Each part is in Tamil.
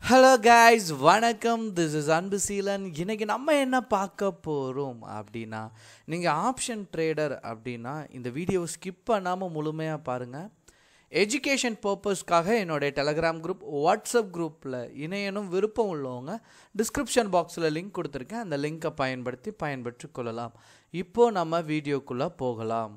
ஹலோ கைஸ் வணக்கம் திஸ் இஸ் அன்பு சீலன் இன்னைக்கு நம்ம என்ன பார்க்க போகிறோம் அப்படின்னா நீங்கள் ஆப்ஷன் ட்ரேடர் அப்படின்னா இந்த வீடியோவை ஸ்கிப் பண்ணாமல் முழுமையாக பாருங்கள் எஜுகேஷன் பர்பஸ்க்காக என்னுடைய டெலகிராம் குரூப் வாட்ஸ்அப் குரூப்பில் இணையனும் விருப்பம் உள்ளவங்க டிஸ்கிரிப்ஷன் பாக்ஸில் லிங்க் கொடுத்துருக்கேன் அந்த லிங்கை பயன்படுத்தி பயன்பெற்று கொள்ளலாம் இப்போது நம்ம வீடியோக்குள்ளே போகலாம்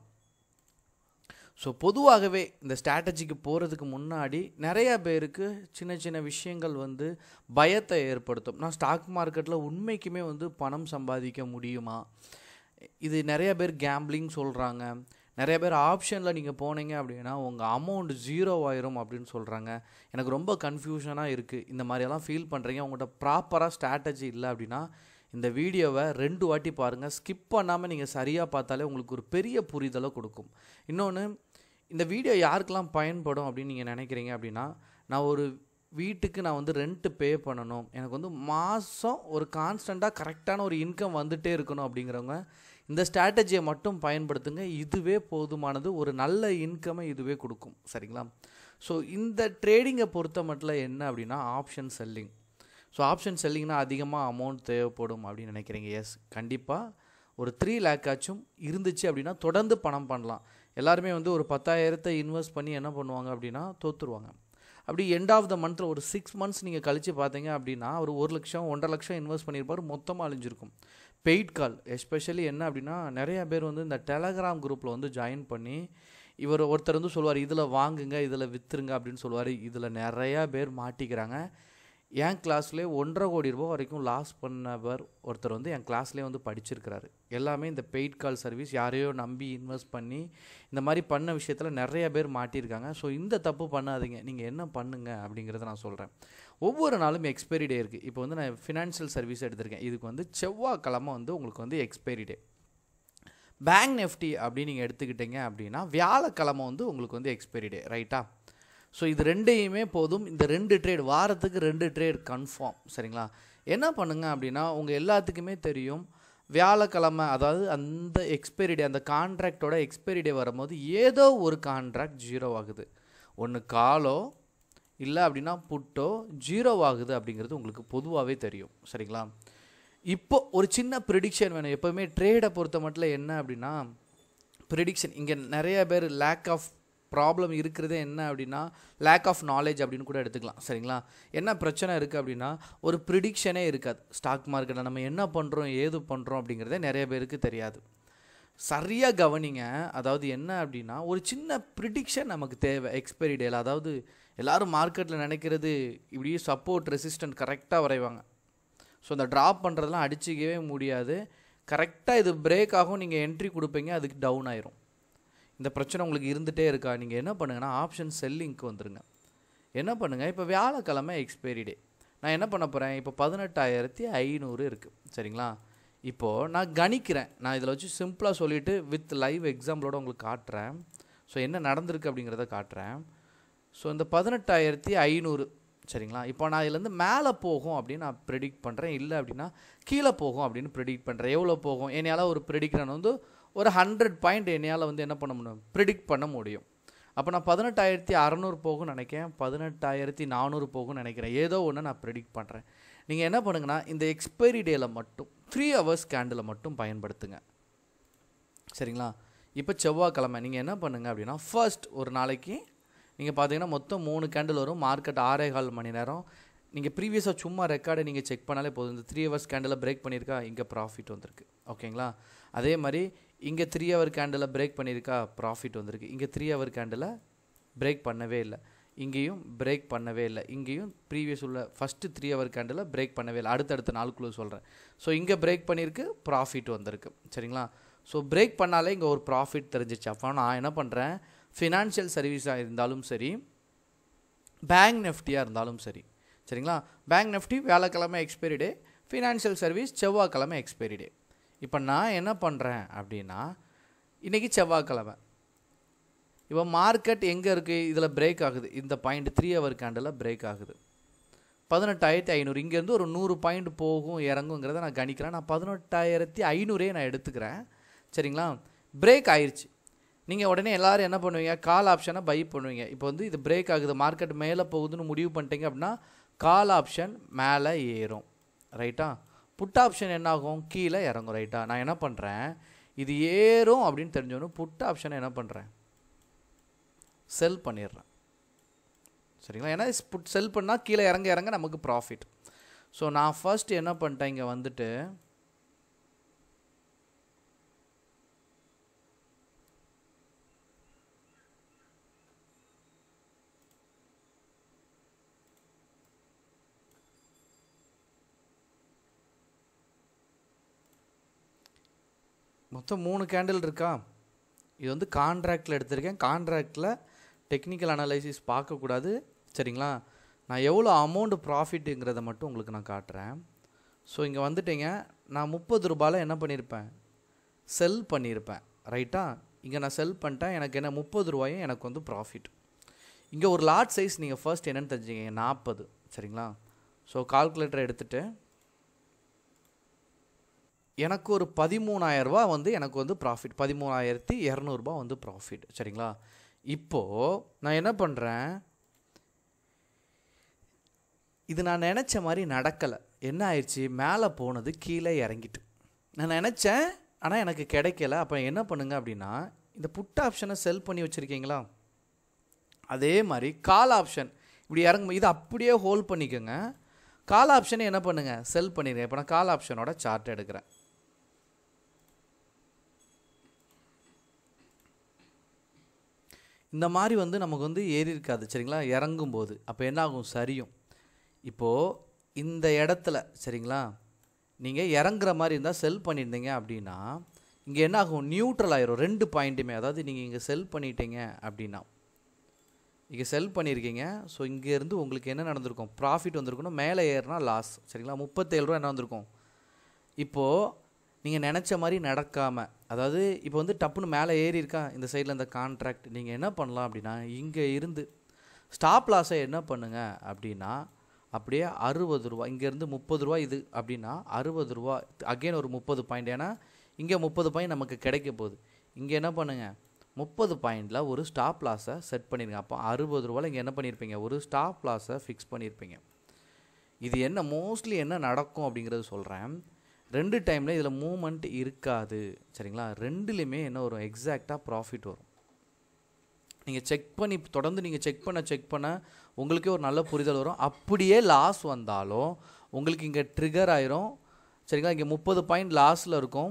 ஸோ பொதுவாகவே இந்த ஸ்ட்ராட்டஜிக்கு போகிறதுக்கு முன்னாடி நிறைய பேருக்கு சின்ன சின்ன விஷயங்கள் வந்து பயத்தை ஏற்படுத்தும் நான் ஸ்டாக் மார்க்கெட்டில் உண்மைக்குமே வந்து பணம் சம்பாதிக்க முடியுமா இது நிறைய பேர் கேம்பிளிங் சொல்கிறாங்க நிறைய பேர் ஆப்ஷனில் நீங்கள் போனீங்க அப்படின்னா உங்கள் அமௌண்ட் ஜீரோ ஆயிரும் அப்படின்னு சொல்கிறாங்க எனக்கு ரொம்ப கன்ஃபியூஷனாக இருக்குது இந்த மாதிரியெல்லாம் ஃபீல் பண்ணுறீங்க உங்கள்கிட்ட ப்ராப்பராக ஸ்ட்ராட்டஜி இல்லை அப்படின்னா இந்த வீடியோவை ரெண்டு வாட்டி பாருங்கள் ஸ்கிப் பண்ணாமல் நீங்கள் சரியாக பார்த்தாலே உங்களுக்கு ஒரு பெரிய புரிதலை கொடுக்கும் இன்னொன்று இந்த வீடியோ யாருக்கெல்லாம் பயன்படும் அப்படின்னு நீங்கள் நினைக்கிறீங்க அப்படின்னா நான் ஒரு வீட்டுக்கு நான் வந்து ரெண்ட்டு பே பண்ணணும் எனக்கு வந்து மாதம் ஒரு கான்ஸ்டண்ட்டாக கரெக்டான ஒரு இன்கம் வந்துகிட்டே இருக்கணும் அப்படிங்கிறவங்க இந்த ஸ்ட்ராட்டஜியை மட்டும் பயன்படுத்துங்க இதுவே போதுமானது ஒரு நல்ல இன்கமை இதுவே கொடுக்கும் சரிங்களா ஸோ இந்த ட்ரேடிங்கை பொறுத்த மட்டும் என்ன அப்படின்னா ஆப்ஷன் செல்லிங் ஸோ ஆப்ஷன் செல்லிங்னா அதிகமாக அமௌண்ட் தேவைப்படும் அப்படின்னு நினைக்கிறீங்க எஸ் கண்டிப்பாக ஒரு த்ரீ லேக்காச்சும் இருந்துச்சு அப்படின்னா தொடர்ந்து பணம் பண்ணலாம் எல்லாருமே வந்து ஒரு பத்தாயிரத்தை இன்வெஸ்ட் பண்ணி என்ன பண்ணுவாங்க அப்படின்னா தோற்றுருவாங்க அப்படி எண்ட் ஆஃப் த மந்தில் ஒரு சிக்ஸ் மந்த்ஸ் நீங்கள் கழித்து பார்த்தீங்க அப்படின்னா ஒரு ஒரு லட்சம் ஒன்றரை லட்சம் இன்வெஸ்ட் பண்ணியிருப்பார் மொத்தமாக அழிஞ்சிருக்கும் பெய்ட் கால் எஸ்பெஷலி என்ன அப்படின்னா நிறைய பேர் வந்து இந்த டெலகிராம் குரூப்பில் வந்து ஜாயின் பண்ணி இவர் ஒருத்தர் வந்து சொல்லுவார் இதில் வாங்குங்க இதில் விற்றுருங்க அப்படின்னு சொல்லுவார் இதில் நிறையா பேர் மாட்டிக்கிறாங்க என் கிளாஸ்லேயே ஒன்றரை கோடி ரூபா வரைக்கும் லாஸ் பண்ணவர் ஒருத்தர் வந்து என் கிளாஸ்லேயே வந்து படிச்சிருக்கிறாரு எல்லாமே இந்த பெய்ட் கால் சர்வீஸ் யாரையோ நம்பி இன்வெஸ்ட் பண்ணி இந்த மாதிரி பண்ண விஷயத்தில் நிறைய பேர் மாட்டியிருக்காங்க ஸோ இந்த தப்பு பண்ணாதீங்க நீங்கள் என்ன பண்ணுங்க அப்படிங்கிறத நான் சொல்கிறேன் ஒவ்வொரு நாளும் எக்ஸ்பைரி டே இருக்குது இப்போ வந்து நான் ஃபினான்ஷியல் சர்வீஸ் எடுத்திருக்கேன் இதுக்கு வந்து செவ்வாய்க்கிழமை வந்து உங்களுக்கு வந்து எக்ஸ்பைரி டே பேங்க் நெஃப்டி அப்படின்னு நீங்கள் எடுத்துக்கிட்டீங்க அப்படின்னா வியாழக்கிழமை வந்து உங்களுக்கு வந்து எக்ஸ்பைரி டே ரைட்டா ஸோ இது ரெண்டையுமே போதும் இந்த ரெண்டு ட்ரேட் வாரத்துக்கு ரெண்டு ட்ரேட் கன்ஃபார்ம் சரிங்களா என்ன பண்ணுங்க அப்படின்னா உங்கள் எல்லாத்துக்குமே தெரியும் வியாழக்கிழமை அதாவது அந்த எக்ஸ்பைரி டே அந்த கான்ட்ராக்டோட எக்ஸ்பைரி டே வரும்போது ஏதோ ஒரு கான்ட்ராக்ட் ஜீரோ ஆகுது ஒன்று காலோ இல்லை அப்படின்னா புட்டோ ஜீரோ ஆகுது அப்படிங்கிறது உங்களுக்கு பொதுவாகவே தெரியும் சரிங்களா இப்போ ஒரு சின்ன ப்ரிடிக்ஷன் வேணும் எப்போவுமே ட்ரேடை பொறுத்த மட்டும் என்ன அப்படின்னா ப்ரிடிக்ஷன் இங்கே நிறைய பேர் லேக் ஆஃப் ப்ராப்ளம் இருக்கிறதே என்ன அப்படின்னா லேக் ஆஃப் நாலேஜ் அப்படின்னு கூட எடுத்துக்கலாம் சரிங்களா என்ன பிரச்சனை இருக்குது அப்படின்னா ஒரு ப்ரிடிக்ஷனே இருக்காது ஸ்டாக் மார்க்கெட்டில் நம்ம என்ன பண்ணுறோம் ஏது பண்ணுறோம் அப்படிங்கிறதே நிறைய பேருக்கு தெரியாது சரியாக கவனிங்க அதாவது என்ன அப்படின்னா ஒரு சின்ன ப்ரிடிக்ஷன் நமக்கு தேவை எக்ஸ்பைரி டேல அதாவது எல்லோரும் மார்க்கெட்டில் நினைக்கிறது இப்படியே சப்போர்ட் ரெசிஸ்டன்ட் கரெக்டாக வரைவாங்க ஸோ அந்த ட்ராப் பண்ணுறதெல்லாம் அடிச்சிக்கவே முடியாது கரெக்டாக இது பிரேக் ஆகும் நீங்கள் என்ட்ரி கொடுப்பீங்க அதுக்கு டவுன் ஆயிரும் இந்த பிரச்சனை உங்களுக்கு இருந்துகிட்டே இருக்கா நீங்கள் என்ன பண்ணுங்கன்னா ஆப்ஷன் செல்லிங்க்கு வந்துருங்க என்ன பண்ணுங்கள் இப்போ வியாழக்கிழமை எக்ஸ்பைரி டே நான் என்ன பண்ண போகிறேன் இப்போ பதினெட்டாயிரத்தி ஐநூறு இருக்குது சரிங்களா இப்போது நான் கணிக்கிறேன் நான் இதில் வச்சு சிம்பிளாக சொல்லிவிட்டு வித் லைவ் எக்ஸாம்பிளோட உங்களுக்கு காட்டுறேன் ஸோ என்ன நடந்திருக்கு அப்படிங்கிறத காட்டுறேன் ஸோ இந்த பதினெட்டாயிரத்தி ஐநூறு சரிங்களா இப்போ நான் இதுலேருந்து மேலே போகும் அப்படின்னு நான் ப்ரெடிக்ட் பண்ணுறேன் இல்லை அப்படின்னா கீழே போகும் அப்படின்னு ப்ரெடிக்ட் பண்ணுறேன் எவ்வளோ போகும் என்னையால் ஒரு ப்ரெடிக்ட் வந்து ஒரு ஹண்ட்ரட் பாயிண்ட் என்னையால் வந்து என்ன பண்ண முடியும் ப்ரிடிக்ட் பண்ண முடியும் அப்போ நான் பதினெட்டாயிரத்தி அறநூறு போகும்னு நினைக்கிறேன் பதினெட்டாயிரத்தி நானூறு போகும்னு நினைக்கிறேன் ஏதோ ஒன்று நான் ப்ரிடிக்ட் பண்ணுறேன் நீங்கள் என்ன பண்ணுங்கன்னா இந்த எக்ஸ்பைரி டேயில் மட்டும் த்ரீ ஹவர்ஸ் கேண்டில் மட்டும் பயன்படுத்துங்க சரிங்களா இப்போ செவ்வாய்க்கிழமை நீங்கள் என்ன பண்ணுங்கள் அப்படின்னா ஃபர்ஸ்ட் ஒரு நாளைக்கு நீங்கள் பார்த்தீங்கன்னா மொத்தம் மூணு கேண்டில் வரும் மார்க்கெட் ஆறே கால் மணி நேரம் நீங்கள் ப்ரீவியஸாக சும்மா ரெக்கார்டை நீங்கள் செக் பண்ணாலே போதும் இந்த த்ரீ ஹவர்ஸ் கேண்டில் பிரேக் பண்ணியிருக்கா இங்கே ப்ராஃபிட் வந்திருக்கு ஓகேங்களா அதே மாதிரி இங்கே த்ரீ ஹவர் கேண்டில் பிரேக் பண்ணியிருக்கா ப்ராஃபிட் வந்திருக்கு இங்கே த்ரீ ஹவர் கேண்டில் பிரேக் பண்ணவே இல்லை இங்கேயும் பிரேக் பண்ணவே இல்லை இங்கேயும் ப்ரீவியஸ் உள்ள first three hour candle break பண்ணவே இல்லை அடுத்தடுத்த நாளுக்குள்ளே சொல்கிறேன் ஸோ இங்கே பிரேக் பண்ணியிருக்கு ப்ராஃபிட் வந்திருக்கு சரிங்களா ஸோ பிரேக் பண்ணாலே இங்கே ஒரு ப்ராஃபிட் தெரிஞ்சிச்சு அப்போ நான் என்ன பண்ணுறேன் ஃபினான்ஷியல் சர்வீஸாக இருந்தாலும் சரி பேங்க் நெஃப்டியாக இருந்தாலும் சரி சரிங்களா பேங்க் நெஃப்டி வியாழக்கிழமை எக்ஸ்பைரி டே ஃபினான்ஷியல் சர்வீஸ் செவ்வாய்க்கிழமை எக்ஸ்பைரி டே இப்போ நான் என்ன பண்ணுறேன் அப்படின்னா இன்றைக்கி செவ்வாய்க்கிழமை இப்போ மார்க்கெட் எங்கே இருக்குது இதில் பிரேக் ஆகுது இந்த point three hour candle break ஆகுது பதினெட்டாயிரத்தி ஐநூறு இங்கேருந்து ஒரு நூறு பாயிண்ட் போகும் இறங்குங்கிறத நான் கணிக்கிறேன் நான் பதினெட்டாயிரத்தி ஐநூறே நான் எடுத்துக்கிறேன் சரிங்களா பிரேக் ஆயிடுச்சு நீங்கள் உடனே எல்லோரும் என்ன பண்ணுவீங்க கால் ஆப்ஷனை பை பண்ணுவீங்க இப்போ வந்து இது பிரேக் ஆகுது மார்க்கெட் மேலே போகுதுன்னு முடிவு பண்ணிட்டீங்க அப்படின்னா கால் ஆப்ஷன் மேலே ஏறும் ரைட்டா புட் ஆப்ஷன் என்ன ஆகும் கீழே இறங்கும் ரைட்டா நான் என்ன பண்ணுறேன் இது ஏறும் அப்படின்னு தெரிஞ்சோன்னு புட் ஆப்ஷனை என்ன பண்ணுறேன் செல் பண்ணிடுறேன் சரிங்களா ஏன்னா புட் செல் பண்ணால் கீழே இறங்க இறங்க நமக்கு ப்ராஃபிட் ஸோ நான் ஃபர்ஸ்ட் என்ன பண்ணிட்டேன் இங்கே வந்துட்டு மொத்தம் மூணு கேண்டில் இருக்கா இது வந்து கான்ட்ராக்டில் எடுத்திருக்கேன் கான்ட்ராக்டில் டெக்னிக்கல் அனலைசிஸ் பார்க்கக்கூடாது சரிங்களா நான் எவ்வளோ அமௌண்ட் ப்ராஃபிட்டுங்கிறத மட்டும் உங்களுக்கு நான் காட்டுறேன் ஸோ இங்கே வந்துட்டீங்க நான் முப்பது ரூபாயில் என்ன பண்ணியிருப்பேன் செல் பண்ணியிருப்பேன் ரைட்டா இங்கே நான் செல் பண்ணிட்டேன் எனக்கு என்ன முப்பது ரூபாயும் எனக்கு வந்து ப்ராஃபிட் இங்கே ஒரு லாட் சைஸ் நீங்கள் ஃபர்ஸ்ட் என்னென்னு தெரிஞ்சுக்கிங்க நாற்பது சரிங்களா ஸோ கால்குலேட்டர் எடுத்துகிட்டு எனக்கு ஒரு பதிமூணாயிரரூபா வந்து எனக்கு வந்து ப்ராஃபிட் பதிமூணாயிரத்தி இரநூறுபா வந்து ப்ராஃபிட் சரிங்களா இப்போது நான் என்ன பண்ணுறேன் இது நான் நினச்ச மாதிரி நடக்கலை என்ன ஆயிடுச்சு மேலே போனது கீழே இறங்கிட்டு நான் நினச்சேன் ஆனால் எனக்கு கிடைக்கல அப்போ என்ன பண்ணுங்க அப்படின்னா இந்த புட் ஆப்ஷனை செல் பண்ணி வச்சுருக்கீங்களா அதே மாதிரி கால் ஆப்ஷன் இப்படி இறங்கும் இது அப்படியே ஹோல்ட் பண்ணிக்கோங்க கால் ஆப்ஷனை என்ன பண்ணுங்கள் செல் பண்ணிடுங்க இப்போ நான் கால் ஆப்ஷனோட சார்ட் எடுக்கிறேன் இந்த மாதிரி வந்து நமக்கு வந்து ஏறி இருக்காது சரிங்களா இறங்கும்போது அப்போ என்ன ஆகும் சரியும் இப்போது இந்த இடத்துல சரிங்களா நீங்கள் இறங்குற மாதிரி இருந்தால் செல் பண்ணியிருந்தீங்க அப்படின்னா இங்கே என்ன ஆகும் நியூட்ரல் ஆயிரும் ரெண்டு பாயிண்ட்டுமே அதாவது நீங்கள் இங்கே செல் பண்ணிட்டீங்க அப்படின்னா இங்கே செல் பண்ணியிருக்கீங்க ஸோ இங்கேருந்து உங்களுக்கு என்ன நடந்திருக்கும் ப்ராஃபிட் வந்திருக்கணும் மேலே ஏறினா லாஸ் சரிங்களா முப்பத்தேழு ரூபா என்ன வந்திருக்கும் இப்போது நீங்கள் நினச்ச மாதிரி நடக்காமல் அதாவது இப்போ வந்து டப்புன்னு மேலே ஏறி இருக்கா இந்த சைடில் இந்த கான்ட்ராக்ட் நீங்கள் என்ன பண்ணலாம் அப்படின்னா இங்கே இருந்து ஸ்டாப் லாஸை என்ன பண்ணுங்க அப்படின்னா அப்படியே அறுபது ரூபா இங்கேருந்து முப்பது ரூபா இது அப்படின்னா அறுபது ரூபா அகைன் ஒரு முப்பது பாயிண்ட் ஏன்னா இங்கே முப்பது பாயிண்ட் நமக்கு கிடைக்க போகுது இங்கே என்ன பண்ணுங்கள் முப்பது பாயிண்டில் ஒரு ஸ்டாப் லாஸை செட் பண்ணிடுங்க அப்போ அறுபது ரூபாயில் இங்கே என்ன பண்ணியிருப்பீங்க ஒரு ஸ்டாப் லாஸை ஃபிக்ஸ் பண்ணியிருப்பீங்க இது என்ன மோஸ்ட்லி என்ன நடக்கும் அப்படிங்கிறது சொல்கிறேன் ரெண்டு டைமில் இதில் மூமெண்ட் இருக்காது சரிங்களா ரெண்டுலேயுமே என்ன வரும் எக்ஸாக்டாக ப்ராஃபிட் வரும் நீங்கள் செக் பண்ணி தொடர்ந்து நீங்கள் செக் பண்ண செக் பண்ண உங்களுக்கே ஒரு நல்ல புரிதல் வரும் அப்படியே லாஸ் வந்தாலும் உங்களுக்கு இங்கே ட்ரிகர் ஆயிரும் சரிங்களா இங்கே முப்பது பாயிண்ட் லாஸில் இருக்கும்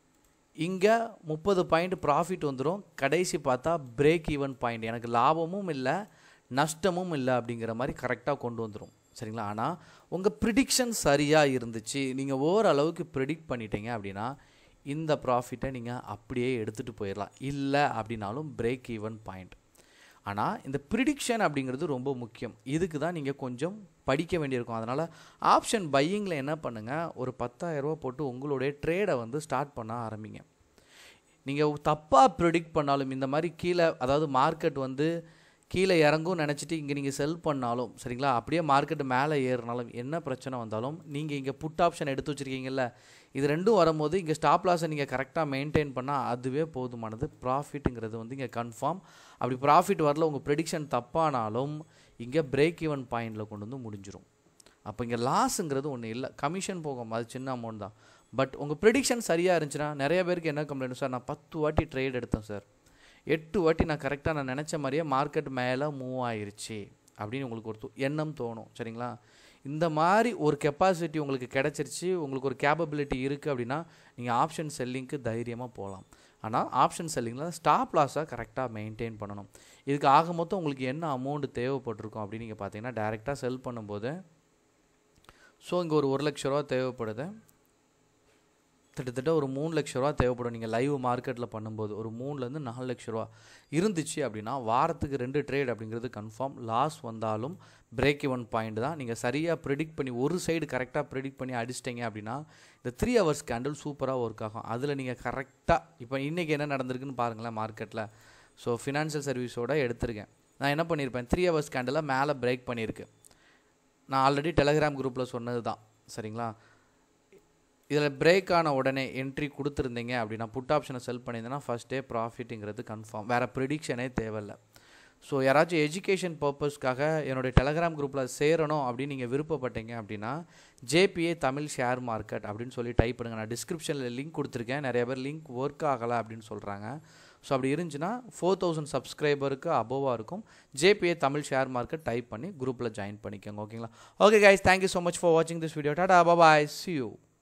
இங்கே முப்பது பாயிண்ட் ப்ராஃபிட் வந்துடும் கடைசி பார்த்தா பிரேக் ஈவன் பாயிண்ட் எனக்கு லாபமும் இல்லை நஷ்டமும் இல்லை அப்படிங்கிற மாதிரி கரெக்டாக கொண்டு வந்துடும் சரிங்களா ஆனால் உங்கள் ப்ரிடிக்ஷன் சரியாக இருந்துச்சு நீங்கள் ஓரளவுக்கு ப்ரிடிக்ட் பண்ணிட்டீங்க அப்படின்னா இந்த ப்ராஃபிட்டை நீங்கள் அப்படியே எடுத்துகிட்டு போயிடலாம் இல்லை அப்படின்னாலும் பிரேக் ஈவன் பாயிண்ட் ஆனால் இந்த ப்ரிடிக்ஷன் அப்படிங்கிறது ரொம்ப முக்கியம் இதுக்கு தான் நீங்கள் கொஞ்சம் படிக்க வேண்டியிருக்கும் அதனால் ஆப்ஷன் பையிங்கில் என்ன பண்ணுங்கள் ஒரு பத்தாயிரரூபா போட்டு உங்களுடைய ட்ரேடை வந்து ஸ்டார்ட் பண்ண ஆரம்பிங்க நீங்கள் தப்பாக ப்ரிடிக்ட் பண்ணாலும் இந்த மாதிரி கீழே அதாவது மார்க்கெட் வந்து கீழே இறங்கும் நினச்சிட்டு இங்கே நீங்கள் செல் பண்ணாலும் சரிங்களா அப்படியே மார்க்கெட் மேலே ஏறினாலும் என்ன பிரச்சனை வந்தாலும் நீங்கள் இங்கே புட் ஆப்ஷன் எடுத்து வச்சுருக்கீங்கல்ல இது ரெண்டும் வரும்போது இங்கே ஸ்டாப் லாஸை நீங்கள் கரெக்டாக மெயின்டைன் பண்ணால் அதுவே போதுமானது ப்ராஃபிட்டுங்கிறது வந்து இங்கே கன்ஃபார்ம் அப்படி ப்ராஃபிட் வரல உங்கள் ப்ரெடிக்ஷன் தப்பானாலும் இங்கே பிரேக் ஈவன் பாயிண்டில் கொண்டு வந்து முடிஞ்சிடும் அப்போ இங்கே லாஸுங்கிறது ஒன்றும் இல்லை கமிஷன் போகும் அது சின்ன அமௌண்ட் தான் பட் உங்கள் ப்ரெடிக்ஷன் சரியாக இருந்துச்சுன்னா நிறைய பேருக்கு என்ன கம்ப்ளைண்ட் சார் நான் பத்து வாட்டி ட்ரேட் எடுத்தேன் சார் எட்டு வாட்டி நான் கரெக்டாக நான் நினச்ச மாதிரியே மார்க்கெட் மேலே மூவ் ஆயிருச்சு அப்படின்னு உங்களுக்கு ஒரு து- எண்ணம் தோணும் சரிங்களா இந்த மாதிரி ஒரு கெப்பாசிட்டி உங்களுக்கு கிடச்சிருச்சு உங்களுக்கு ஒரு கேப்பபிலிட்டி இருக்குது அப்படின்னா நீங்கள் ஆப்ஷன் செல்லிங்க்கு தைரியமாக போகலாம் ஆனால் ஆப்ஷன் செல்லிங்கில் ஸ்டாப் லாஸாக கரெக்டாக மெயின்டைன் பண்ணணும் இதுக்கு ஆக மொத்தம் உங்களுக்கு என்ன அமௌண்ட் தேவைப்பட்டிருக்கும் அப்படின்னு நீங்கள் பார்த்தீங்கன்னா டேரெக்டாக செல் பண்ணும்போது ஸோ இங்கே ஒரு ஒரு லட்ச ரூபா தேவைப்படுது கிட்டத்தட்ட ஒரு மூணு லட்ச ரூபா தேவைப்படும் நீங்கள் லைவ் மார்க்கெட்டில் பண்ணும்போது ஒரு மூணுலேருந்து நாலு லட்ச ரூபா இருந்துச்சு அப்படின்னா வாரத்துக்கு ரெண்டு ட்ரேட் அப்படிங்கிறது கன்ஃபார்ம் லாஸ் வந்தாலும் பிரேக் இவன் பாயிண்ட் தான் நீங்கள் சரியாக ப்ரிடிக்ட் பண்ணி ஒரு சைடு கரெக்டாக ப்ரிடிக்ட் பண்ணி அடிச்சிட்டிங்க அப்படின்னா இந்த த்ரீ ஹவர்ஸ் கேண்டில் சூப்பராக ஒர்க் ஆகும் அதில் நீங்கள் கரெக்டாக இப்போ இன்றைக்கி என்ன நடந்திருக்குன்னு பாருங்களேன் மார்க்கெட்டில் ஸோ ஃபினான்ஷியல் சர்வீஸோட எடுத்திருக்கேன் நான் என்ன பண்ணியிருப்பேன் த்ரீ ஹவர்ஸ் கேண்டில் மேலே பிரேக் பண்ணியிருக்கு நான் ஆல்ரெடி டெலகிராம் குரூப்பில் சொன்னது தான் சரிங்களா இதில் பிரேக் ஆன உடனே என்ட்ரி கொடுத்துருந்தீங்க அப்படின்னா புட் ஆப்ஷனை செல் பண்ணியிருந்தேன்னா ஃபர்ஸ்ட் டே ப்ராஃபிட்டுங்கிறது கன்ஃபார்ம் வேறு ப்ரிடிக்ஷனே தேவையில்ல ஸோ யாராச்சும் எஜுகேஷன் பர்பஸ்க்காக என்னுடைய டெலகிராம் குரூப்பில் சேரணும் அப்படின்னு நீங்கள் விருப்பப்பட்டீங்க அப்படின்னா ஜேபிஏ தமிழ் ஷேர் மார்க்கெட் அப்படின்னு சொல்லி டைப் பண்ணுங்கள் நான் டிஸ்கிரிப்ஷனில் லிங்க் கொடுத்துருக்கேன் நிறைய பேர் லிங்க் ஒர்க் ஆகலை அப்படின்னு சொல்கிறாங்க ஸோ அப்படி இருந்துச்சுன்னா ஃபோர் தௌசண்ட் சப்ஸ்கிரைபருக்கு அபோவாக இருக்கும் JBA Tamil share market type பண்ணி குரூப்பில் ஜாயின் பண்ணிக்கோங்க ஓகேங்களா okay guys thank you so much for வாட்சிங் this video tata bye see you